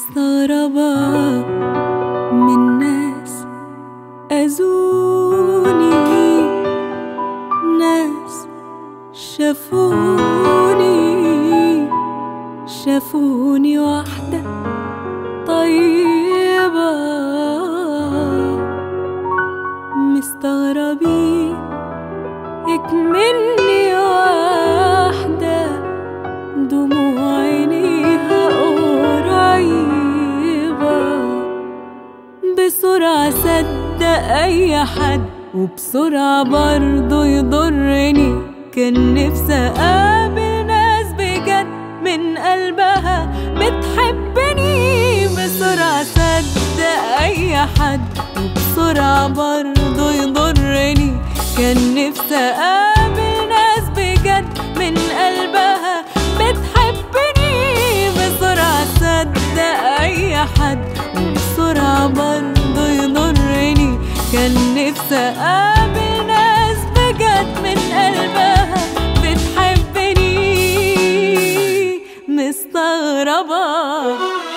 مستغربة من ناس أذوني ناس شافوني شافوني واحدة طيبة مستغربين اكملني واحدة دموع عينيها قريبة بسرعة صدق أي حد وبسرعة برضه يضرني كان نفسي أقابل ناس بجد من قلبها بتحبني بسرعة صدق أي حد وبسرعة برضه يضرني كان نفسي أقابل ناس بجد من قلبها بتحبني بسرعة صدق أي حد وبسرعة برضه يضرني كان نفسي أقابل ناس بجد من قلبها بتحبني مستغربة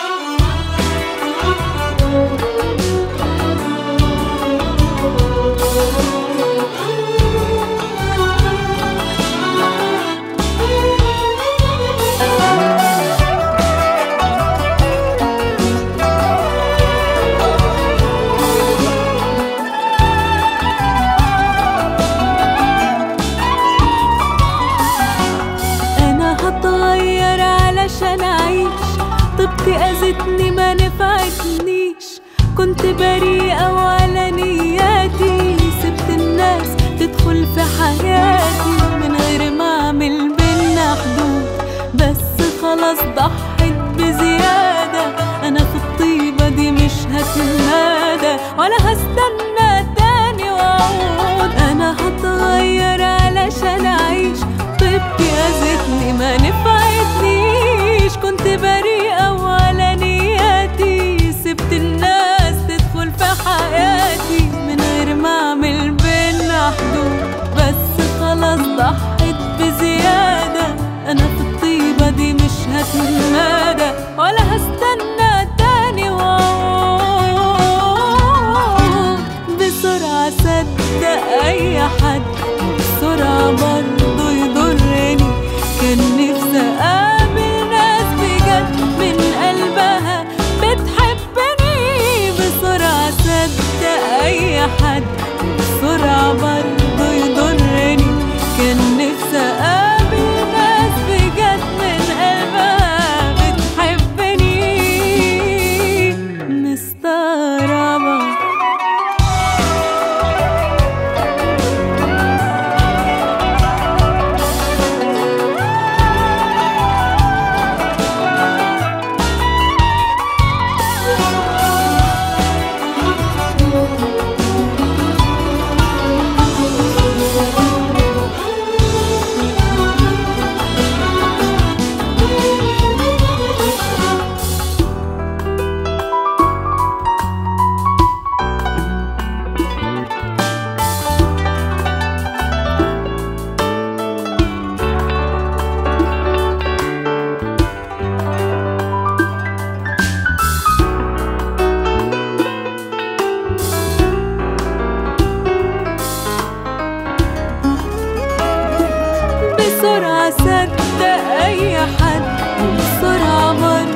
انا هتغير علشان اعيش طبتي اذتني ما نفعتنيش كنت بريئة وعلى نياتي سبت الناس تدخل في حياتي من غير ما اعمل بينا حدود بس خلاص ضحيت بزيادة انا في الطيبة دي مش هتمادى ولا هستنى تاني واعود انا هتغير علشان اعيش طيبتي اذتني ما نفعتنيش كنت بريئة وعلى نياتي سبت الناس تدخل في حياتي من غير ما اعمل بينا حدود بس خلاص ضحيت بزيادة انا في الطيبة دي مش هتمادى ولا هستنى تاني واعود بسرعة صدق اي حد وبسرعة برضه يضرني كان نفسي اقابل ناس بجد من قلبها بتحبني بسرعة صدق اي حد وبسرعة برضه يضرني كان نفسي اقابل ناس بجد من قلبها بتحبني مستغربة بسرعة صدق أي حد وبسرعة برضه